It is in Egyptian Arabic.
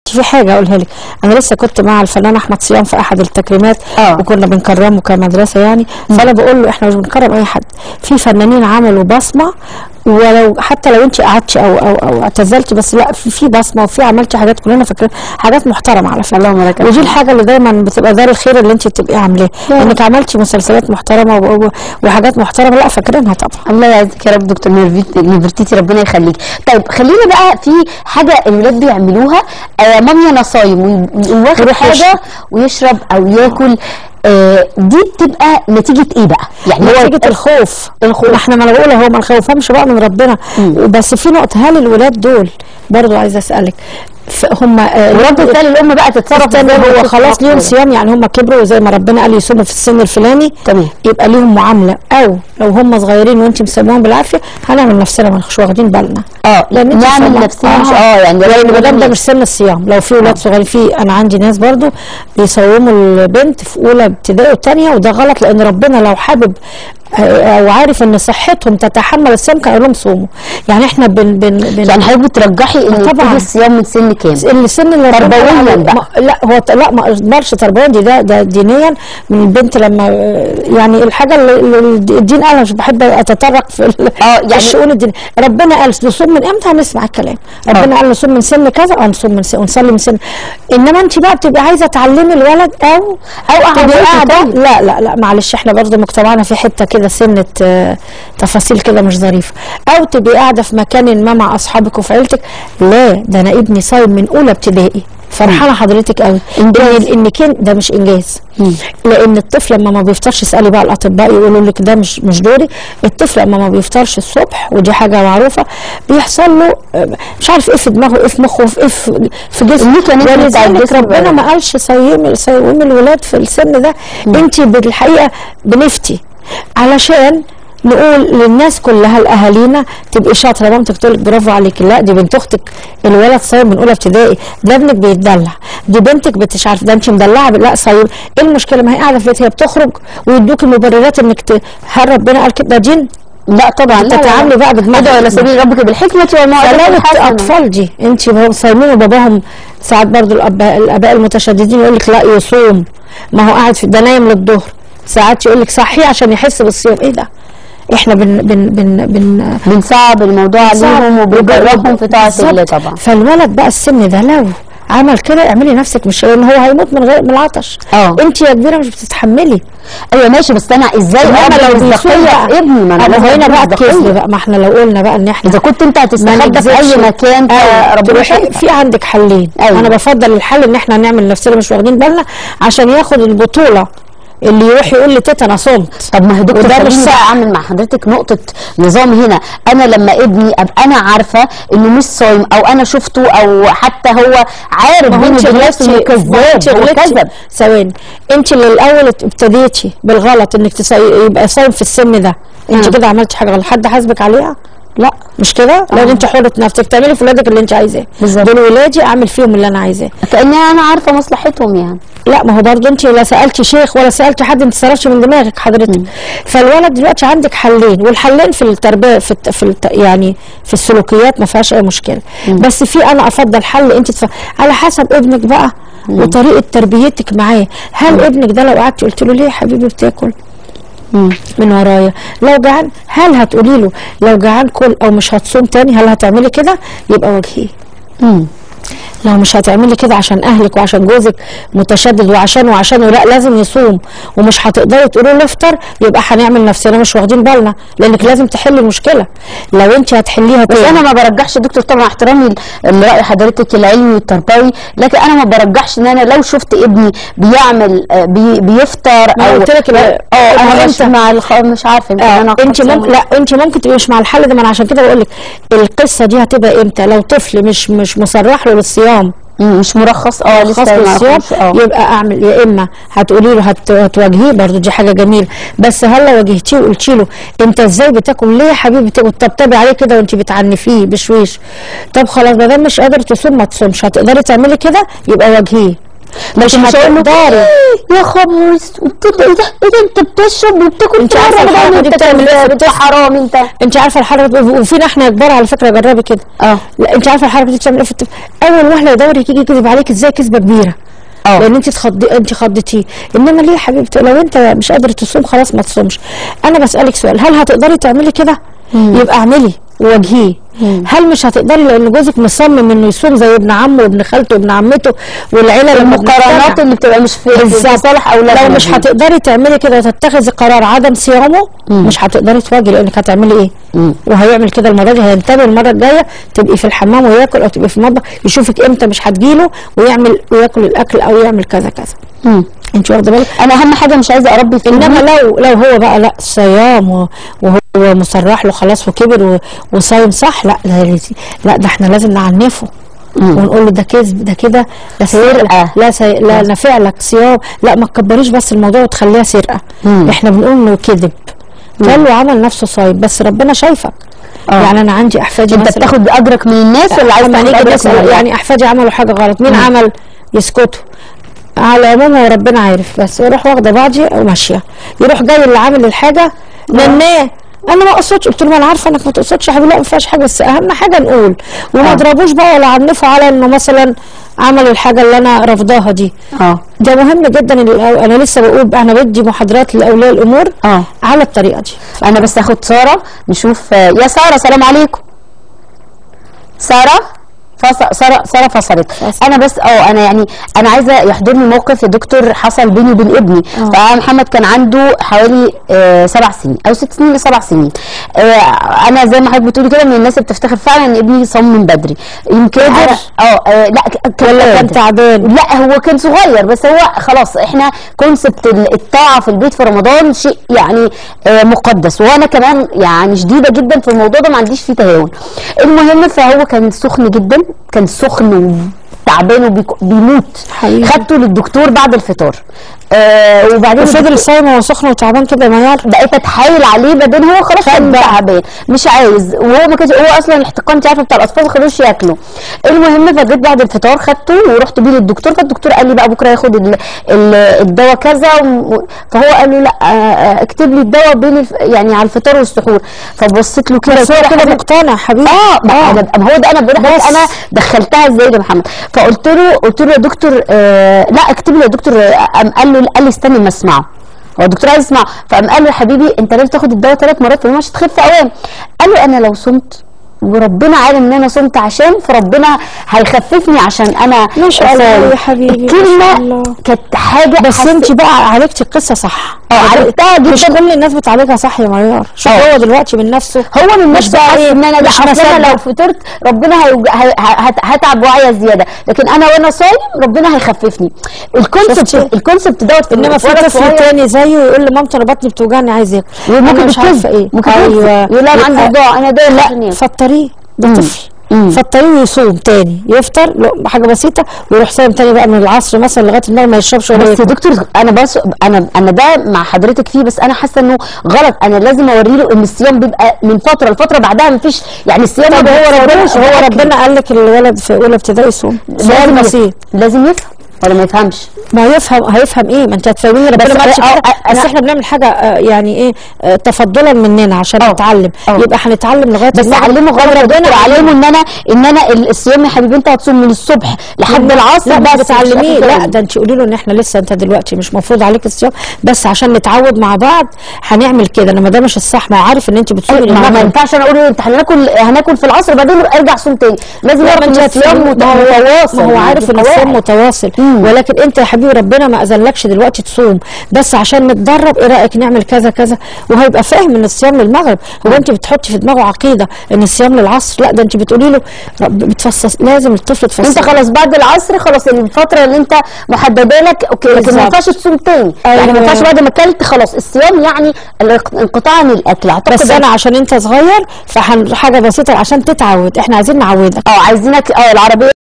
في حاجه اقولها لك انا لسه كنت مع الفنان احمد صيام في احد التكريمات آه. وكنا بنكرمه كمدرسه يعني فانا بقول له احنا مش بنكرم اي حد في فنانين عملوا بصمه ولو حتى لو انت قعدتي او او او اعتزلتي بس لا في في بصمه وفي عملتي حاجات كلنا فاكرين حاجات محترمه على فكره اللهم لك ودي الحمد. الحاجه اللي دايما بتبقى دار الخير اللي انت بتبقي عاملاه انك عملتي مسلسلات محترمه و- و- وحاجات محترمه لا فاكرينها طبعا الله يعزك يا رب دكتور نيرفيت- نيفرتيتي ربنا يخليك طيب خلينا بقى في حاجه الولاد بيعملوها آه مامي انا صايم وي- وواخد يروح حاجه يشرب. ويشرب او ياكل آه دي بتبقى نتيجه ايه بقى يعني هو نتيجة الخوف الخوف احنا ما انا بقول اهو ما نخوفهمش بقى من ربنا بس في نقطة هل الولاد دول برضو عايزة اسألك ف- هم آه، ورد الفعل الام بقى تتصرف استنى إزاي هو وتتصرف خلاص ليهم كده. صيام يعني هم كبروا زي ما ربنا قال يصوموا في السن الفلاني تمام. يبقى ليهم معامله او لو هم صغيرين وانت مسموهم بالعافيه هنعمل نفسنا ما مش واخدين بالنا اه لان انت نعمل سمع- نفسنا مش اه يعني لان ما دام ده مش سن الصيام لو في ولاد صغيرين في انا عندي ناس برضو بيصوموا البنت في اولى ابتدائي وثانيه وده غلط لان ربنا لو حابب آه، او عارف ان صحتهم تتحمل الصيام كان يقول لهم صوموا يعني احنا بن بن, بن يعني حضرتك بترجحي ان طبعاً. يبتدي الصيام من سن كام؟ السن اللي ربنا تربوياً قال- بقى. ما- لا هو ت- لا ما اقدرش تربويا دي ده ده دينيا من البنت لما يعني الحاجه اللي اللي الدين قالها مش بحب اتطرق في ال- آه، في يعني- الشؤون الدينيه ربنا قال نصوم من امتى هنسمع الكلام ربنا قال نصوم من سن كذا اه نصوم من سن ونصلي من سن انما انت بقى بتبقى عايزه تعلمي الولد او او قاعدة تبقي قاعده تاني. لا لا لا معلش احنا برضه مجتمعنا في حته كده سنه آه، تفاصيل كده مش ظريفه او تبقي قاعده في مكان ما مع اصحابك وفي عيلتك لا ده انا ابني صايم من اولى ابتدائي فرحانه حضرتك قوي إنجاز. ان ان كان ده مش انجاز لان الطفل لما ما بيفطرش اسالي بقى الاطباء يقولوا لك ده مش مش دوري الطفل لما ما بيفطرش الصبح ودي حاجه معروفه بيحصل له آه، مش عارف ايه في دماغه ايه في مخه في ايه في في جسمه الميكانيزم بتاع ولذلك الجسم ربنا بقى. ما قالش صيمي صيمي الولاد في السن ده انت بالحقيقه بنفتي علشان نقول للناس كلها لاهالينا تبقي شاطره مامتك تقول لك برافو عليك لا دي بنت اختك الولد صايم من اولى ابتدائي ده ابنك بيتدلع دي بنتك مش عارف ده انت مدلعه لا صايم ايه المشكله ما هي قاعده في بيتها هي بتخرج ويدوك المبررات انك ت... هل ربنا قال كده ده دين لا طبعا لا، لا، تتعاملي لا. بقى بدماغك. ادعوا الى سبيل ربك بالحكمه والموعظه فلو الحسنه الاطفال دي انت وهم صايمين وباباهم ساعات برضو الاباء الاباء المتشددين يقول لك لا يصوم ما هو قاعد في ده نايم للظهر ساعات يقول لك صحي عشان يحس بالصيام ايه ده احنا بن بن بن بن بنصعب الموضوع عليهم وبنجربهم في طاعه الله بالظبط. طبعا فالولد بقى السن ده لو عمل كده اعملي نفسك مش لان هو هيموت من غير من العطش اه. انت يا كبيره مش بتتحملي ايوه ماشي بس انا ازاي انما اقبل لو بيصوم مصداقيه بقى ابني ما انا أما لازم هنا أديله بقى مصداقية. الكذب بقى ما احنا لو قلنا بقى ان احنا اذا كنت انت ما هتستخبى في نكذبش. اي مكان أيوة. فربنا تروحي شايفك. في عندك حلين أيوة. انا بفضل الحل ان احنا نعمل نفسنا مش واخدين بالنا عشان ياخد البطوله اللي يروح يقول لي تيتا انا صمت طب ما هي دكتور وده مش خليني بقى صح. اعمل مع حضرتك نقطه نظام هنا انا لما ابني ابقى انا عارفه انه مش صايم او انا شفته او حتى هو عارف ما هو بينه انت وبين نفسه انه غلطتي ما هو انت كذاب هو غلطتي. كذب ثواني انت اللي الاول ابتديتي بالغلط انك تصي... يبقى صايم في السن ده انت مم. كده عملتي حاجه غلط حد حاسبك عليها لا مش كده لان انت حره نفسك تعملي في ولادك اللي انت عايزاه بالظبط. دول ولادي اعمل فيهم اللي انا عايزاه كاني انا عارفه مصلحتهم يعني لا ما هو برضه انت لا سالتي شيخ ولا سالتي حد ما تصرفش من دماغك حضرتك فالولد دلوقتي عندك حلين والحلين في التربيه في الت... في الت... يعني في السلوكيات ما فيهاش اي مشكله بس في انا افضل حل انت تف... على حسب ابنك بقى وطريقه تربيتك معاه هل ابنك ده لو قعدتي قلت له ليه يا حبيبي بتاكل من ورايا لو جعان هل هتقولي له لو جعان كل او مش هتصوم تاني هل هتعملي كده يبقى وجهيه مم. لو مش هتعملي كده عشان اهلك وعشان جوزك متشدد وعشان وعشان لا لازم يصوم ومش هتقدري تقولي له افطر يبقى هنعمل نفسنا مش واخدين بالنا لانك لازم تحلي المشكله لو انت هتحليها بس تاني انا ما برجحش دكتور طبعا احترامي لراي حضرتك العلمي والتربوي لكن انا ما برجحش ان انا لو شفت ابني بيعمل آه، بي بيفطر ما او قلت لك لا. اه انا ما مش انت- مع الخ... مش عارفه يمكن آه انا انت خلصانة. ممكن لا انت ممكن تبقي مش مع الحل ده ما انا عشان كده بقول لك القصه دي هتبقى امتى لو طفل مش مش مصرح له للصيام مم، مش مرخص اه خاص لسه ما بالصيام عرفوش. اه يبقى اعمل يا اما هتقولي له هت... هتواجهيه برضه دي حاجه جميله بس هل لو واجهتيه وقلتي له انت ازاي بتاكل ليه يا حبيبي تاكل طبطبي عليه كده وانت بتعنفيه بشويش طب خلاص ما دام مش قادر تصوم ما تصومش هتقدري تعملي كده يبقى واجهيه مش مش هقول له هتقدري. يا خبر اسود ايه ده ايه ده انت بتشرب وبتاكل انت في عارفة رمضان الحركة دي وانت بتعمل ايه في كذاب، انت الطفل؟ حرام انت انت عارفه الحركه دي وفينا احنا كبار على فكره جربي كده اه لا انت عارفه الحركه دي بتعمل ايه في الطفل اول واحده يدور يجي يكذب عليك ازاي كذبه كبيره اه. لان انت تخضي انت خضتيه انما ليه يا حبيبتي لو انت مش قادره تصوم خلاص ما تصومش انا بسالك سؤال هل هتقدري تعملي كده يبقى اعملي وواجهيه هل مش هتقدري لان جوزك مصمم انه يصوم زي ابن عمه وابن خالته وابن عمته والعيله لما المقارنات بنجتمع. اللي بتبقى مش في في بالظبط صالح اولادنا لو مش دي. هتقدري تعملي كده وتتخذي قرار عدم صيامه مش هتقدري تواجهي لانك هتعملي ايه وهيعمل كده المره دي هينتبه المره الجايه تبقي في الحمام وياكل او تبقي في المطبخ يشوفك امتى مش هتجيله ويعمل وياكل الاكل او يعمل كذا كذا مم. انت واخده بالك انا اهم حاجه مش عايزه اربي في انما ابني لو لو هو بقى لا صيام و- وهو مصرح له خلاص وكبر و- وصايم صح لا لا, لا ده احنا لازم نعنفه ونقول له ده كذب ده كده ده سرقه سرقة. لا سي... لا نافع لك صيام لا ما تكبريش بس الموضوع وتخليها سرقه احنا بنقول انه كذب قال له عمل نفسه صايم بس ربنا شايفك آه. يعني انا عندي احفادي انت مثلا بتاخد اجرك من الناس ولا عايز لما تاخد نيجي اجرك من نسال الله؟ يعني احفادي عملوا حاجه غلط مين عمل يسكتوا على العموم هو ربنا عارف بس يروح واخده بعضي وماشيه يروح جاي اللي عامل الحاجه نناه انا ما اقصدش قلت له ما انا عارفه انك ما تقصدش يا حبيبي لا ما فيهاش حاجه بس اهم حاجه نقول وما آه. اضربوش بقى ولا عنفوا على انه مثلا عمل الحاجه اللي انا رافضاها دي اه ده مهم جدا الأو- انا لسه بقول انا بدي محاضرات لاولياء الامور اه على الطريقه دي انا بس هاخد ساره نشوف آه، يا ساره سلام عليكم ساره فص- ساره ساره فصلت فصل. انا بس اه انا يعني انا عايزه يحضرني موقف يا دكتور حصل بيني وبين ابني اه. فمحمد كان عنده حوالي آه سبع سنين او ست سنين لسبع سنين آه انا زي ما حضرتك بتقولي كده من الناس اللي بتفتخر فعلا ان ابني صام من بدري يمكن قدر؟ أنا- اه آه، لا ك- ولا كان قادر. تعبان لا هو كان صغير بس هو خلاص احنا كونسبت الطاعه في البيت في رمضان شيء يعني آه، مقدس وانا كمان يعني شديده جدا في الموضوع ده ما عنديش فيه تهاون المهم فهو كان سخن جدا كان سخن وتعبان وبيموت حبيبي. خدته للدكتور بعد الفطار آه وبعدين وفضل صايم وهو سخن وتعبان كده يا معيار بقيت اتحايل عليه بعدين هو خلاص كان تعبان مش عايز وهو ما كانش هو اصلا الاحتقان انت عارفه بتاع الاطفال ما خدوش ياكلوا المهم فجيت بعد الفطار خدته ورحت بيه للدكتور فالدكتور قال لي بقى بكره ياخد ال- ال- الدواء كذا و- فهو قال له لا آه، آه، اكتب لي الدواء بين الف... يعني على الفطار والسحور فبصيت له كده بس هو كده كده حاجة- مقتنع حبيبي اه ما انا ما هو ده انا بقول لك بس. انا دخلتها ازاي يا محمد فقلت له قلت له يا دكتور آه لا اكتب لي يا دكتور آه، قام قال له قال لي استنى ما اسمعه هو الدكتور عايز يسمع فقام قال له يا حبيبي انت لازم تاخد الدواء ثلاث مرات في اليوم عشان تخف اوام قال له انا لو صمت وربنا عالم ان انا صمت عشان فربنا هيخففني عشان انا ما شاء الله صايم. يا حبيبي، ما شاء الكلمه الله. كانت حاجه بس حس- انت بقى عالجتي القصه صح اه عرفتها مش جدا كل الناس بتعالجها صح يا معيار شوف اه. هو دلوقتي من نفسه هو من مش نفسه بقى حاسس ايه ان انا لا مش اصل انا لو مصدق. فطرت ربنا هيوج... هي... هت... هتعب وعيا زياده لكن انا وانا صايم ربنا هيخففني الكونسبت شفتي؟ الكونسبت دوت في انما في الولد طفل صغير تاني زيه يقول لمامته انا بطني بتوجعني عايز ياكل وممكن انا مش بالكذب. عارفه ايه ممكن بالكذب. يقول لا انا عندي يبقى- صداع انا ده لا فطريه ده مم. طفل مم. فطريه ويصوم تاني يفطر لو- حاجه بسيطه ويروح صايم تاني بقى من العصر مثلا لغايه النهار ما يشربش ولا بس يا ياكل. دكتور انا بس انا انا ده مع حضرتك فيه بس انا حاسه انه غلط انا لازم اوري له ان الصيام بيبقى من فتره لفتره بعدها مفيش يعني الصيام طب ما هو ربنا بيتصورش هو بأكل. ربنا قال لك الولد في اولى ابتدائي يصوم لازم سؤال يفهم بسيط لازم يفهم ولا ما يفهمش ما يفهم هيفهم ايه ما انت هتفهميني ربنا بس ما قالش اه، كده اه، بس انا- احنا بنعمل حاجه اه، يعني ايه اه، تفضلا مننا عشان اه، نتعلم اه. يبقى هنتعلم لغايه بس المغرب. علمه غلط يا ربنا دكتور علمه ان انا ان انا ال- الصيام يا حبيبي انت هتصوم من الصبح لحد العصر لا بس بس مش بتعلميه أكل لا تاني. ده انت قولي له ان احنا لسه انت دلوقتي مش مفروض عليك الصيام بس عشان نتعود مع بعض هنعمل كده انما ده مش الصح ما هو عارف ان انت بتصومي ما ما للمغرب ينفعش انا اقول له انت هناكل هناكل في العصر بعدين ارجع صوم تاني لازم لا يعرف ما ان انت الصيام هتفهمي- مت- ما هو- متواصل ما هو يعني عارف ان قواعد. الصيام متواصل مم. ولكن انت يا حبيبي ربنا ما اذنلكش دلوقتي تصوم بس عشان نتدرب ايه رايك نعمل كذا كذا وهيبقى فاهم ان الصيام للمغرب هو انت بتحطي في دماغه عقيده ان الصيام للعصر لا ده انت بتقولي له رب بتفصص لازم الطفل تفصص انت خلاص بعد العصر خلاص الفتره اللي انت محدده لك اوكي لكن ما بالظبط. ينفعش تصوم تاني يعني ما أيوة. ينفعش بعد ما اكلت خلاص الصيام يعني الانقطاع عن الاكل اعتقد بس انا عشان انت صغير فحاجه بسيطه عشان تتعود احنا عايزين نعودك اه عايزينك اه العربيه